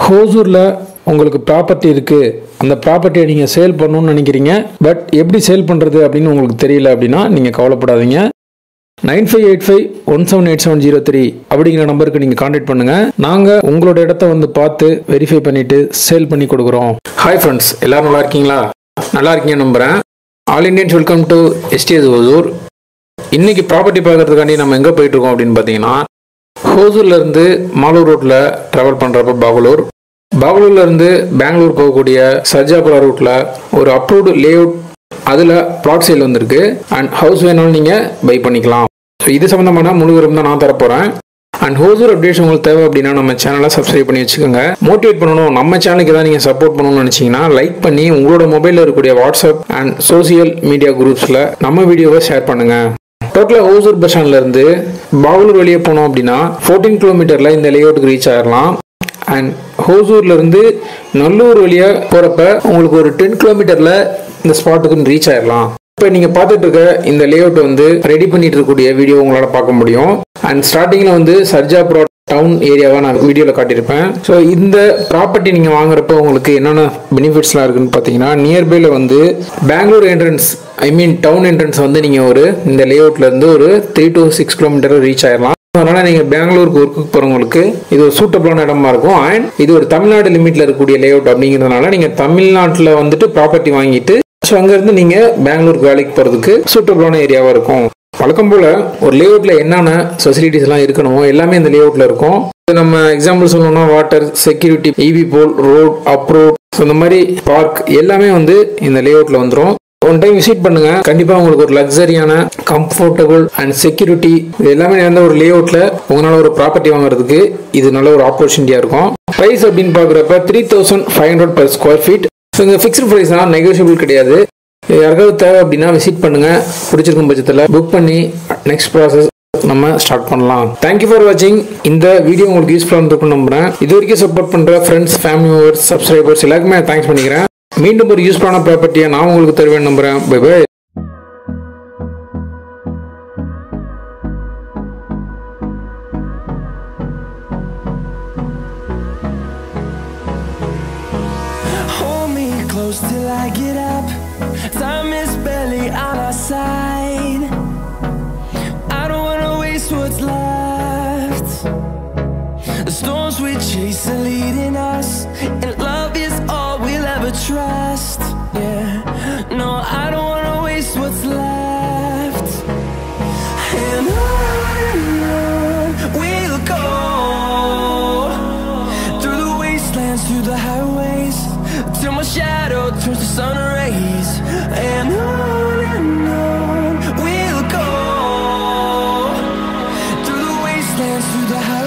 ஹோசூரில் உங்களுக்கு ப்ராப்பர்ட்டி இருக்குது அந்த ப்ராப்பர்ட்டியை நீங்கள் சேல் பண்ணணும்னு நினைக்கிறீங்க பட் எப்படி சேல் பண்ணுறது அப்படின்னு உங்களுக்கு தெரியல அப்படின்னா நீங்கள் கவலைப்படாதீங்க nine five eight five one seven eight seven zero three அப்படிங்கிற நம்பருக்கு நீங்கள் காண்டாக்ட் பண்ணுங்கள் நாங்கள் உங்களோட இடத்த வந்து பார்த்து வெரிஃபை பண்ணிவிட்டு சேல் பண்ணி கொடுக்குறோம் ஹாய் ஃப்ரெண்ட்ஸ் எல்லாரும் நல்லா இருக்கீங்களா நல்லா இருக்கீங்க நம்புகிறேன் all Indians welcome to STS Hosur இன்னைக்கு ப்ராப்பர்ட்டி பார்க்கறதுக்காண்டி நம்ம எங்கே போயிட்டு இருக்கோம் அப்படின்னு பார்த்தீங்கன்னா ஹோசூர்ல இருந்து மாலூர் ரோட்ல டிராவல் பண்றப்ப பாகலூர் பாகலூர்ல இருந்து பெங்களூர் போகக்கூடிய சர்ஜாபுரா ரூட்ல ஒரு அப்ரூவ்டு லேஅவுட் அதுல பிளாட் சேல் வந்திருக்கு அண்ட் ஹவுஸ் வேணாலும் நீங்க பை பண்ணிக்கலாம் ஸோ இது சம்பந்தமான முழு விவரம் தான் நான் தரப்போறேன் அண்ட் ஹோசூர் அப்டேட்ஸ் உங்களுக்கு தேவை அப்படின்னா நம்ம சேனலை சப்ஸ்கிரைப் பண்ணி வச்சுக்கோங்க மோட்டிவேட் பண்ணணும் நம்ம சேனலுக்கு ஏதாவது நீங்கள் சப்போர்ட் பண்ணணும்னு நினச்சிங்கன்னா லைக் பண்ணி உங்களோட மொபைலில் இருக்கக்கூடிய வாட்ஸ்அப் அண்ட் சோசியல் மீடியா குரூப்ஸில் நம்ம வீடியோவை ஷேர் பண்ணுங்க டோட்டலாக ஹோசூர் பஸ் ஸ்டாண்ட்ல இருந்து பாகலூர் வெளியே போனோம் அப்படின்னா ஃபோர்டீன் கிலோமீட்டர்ல இந்த லேஅவுட்டுக்கு ரீச் ஆயிடலாம் அண்ட் ஹோசூர்ல இருந்து நல்லூர் வழியா போறப்ப உங்களுக்கு ஒரு டென் கிலோமீட்டர்ல இந்த ஸ்பாட்டுக்கு ரீச் ஆயிடலாம் இப்போ நீங்க பார்த்துட்டு இருக்க இந்த லேஅவுட் வந்து ரெடி பண்ணிட்டு இருக்கக்கூடிய வீடியோ உங்களால பார்க்க முடியும் அண்ட் ஸ்டார்டிங்ல வந்து சர்ஜாபுரா டவுன் ஏரியாவை நான் வீடியோவில் காட்டியிருப்பேன் ஸோ இந்த ப்ராப்பர்ட்டி நீங்கள் வாங்குறப்ப உங்களுக்கு என்னென்ன பெனிஃபிட்ஸ்லாம் இருக்குன்னு பார்த்தீங்கன்னா நியர்பைல வந்து Bangalore entrance I mean town entrance வந்து நீங்கள் ஒரு இந்த லேஅவுட்ல இருந்து ஒரு three to six kilometre reach ஆயிடலாம் அதனால நீங்க பெங்களூருக்கு ஒர்க்குக்கு போறவங்களுக்கு இது ஒரு சூட்டபிளான இடமா இருக்கும் அண்ட் இது ஒரு தமிழ்நாடு லிமிட்ல இருக்கக்கூடிய லேஅவுட் அப்படிங்கிறதுனால நீங்க தமிழ்நாட்டில் வந்துட்டு ப்ராப்பர்ட்டி வாங்கிட்டு ஸோ அங்கேருந்து நீங்க பெங்களூருக்கு வேலைக்கு போறதுக்கு சூட்டபிளான ஏரியாவா இருக்கும் வழக்கம் போல ஒரு லேஅவுட்ல என்னென்ன ஃபெசிலிட்டிஸ் எல்லாம் இருக்கணுமோ எல்லாமே இந்த லேஅவுட்ல இருக்கும் இது நம்ம எக்ஸாம்பிள் சொல்லணும்னா water security EB pole road abroad இந்த மாதிரி பார்க் எல்லாமே வந்து இந்த லேஅவுட்ல வந்துடும் ஒன் டைம் விசிட் பண்ணுங்க கண்டிப்பா உங்களுக்கு ஒரு லக்ஸரியான கம்ஃபர்டபுள் அண்ட் செக்யூரிட்டி இது எல்லாமே நிறைந்த ஒரு லேஅவுட்ல உங்களால ஒரு ப்ராப்பர்ட்டி வாங்குறதுக்கு இது நல்ல ஒரு ஆப்பர்ச்சுனிட்டியா இருக்கும் பிரைஸ் அப்படின்னு பாக்குறப்ப three thousand five hundred per square feet so இந்த ஃபிக்ஸ்டு ப்ரைஸ் தான் நெகோஷியபிள் கிடையாது இது யாருக்காவது தேவை அப்படின்னா விசிட் பண்ணுங்க பிடிச்சிருக்கும் பட்சத்தில் புக் பண்ணி நெக்ஸ்ட் ப்ராசஸ் நம்ம ஸ்டார்ட் பண்ணலாம் தேங்க்யூ ஃபார் வாட்சிங் இந்த வீடியோ உங்களுக்கு யூஸ்ஃபுல்லாக இருந்திருக்கும் நம்புறேன் இது வரைக்கும் சப்போர்ட் பண்ற ஃப்ரெண்ட்ஸ் ஃபேமிலி மெம்பர்ஸ் சப்ஸ்கிரைபர்ஸ் எல்லாருக்குமே தேங்க்ஸ் பண்ணிக்கிறேன் மீண்டும் ஒரு யூஸ்ஃபுல்லான ப்ராப்பர்ட்டியை நான் உங்களுக்கு தருவேன் நம்புறேன் bye bye Hold me close till I get up. Time is barely on our side. I don't wanna waste what's left. The storms we chase are leading us, and love is all we'll ever trust. Yeah, no, I don't wanna waste what's left. And on and on we'll go through the wastelands, through the highways, till my shadow turns to sun rays. And on and on we'll go through the wastelands, through the highways.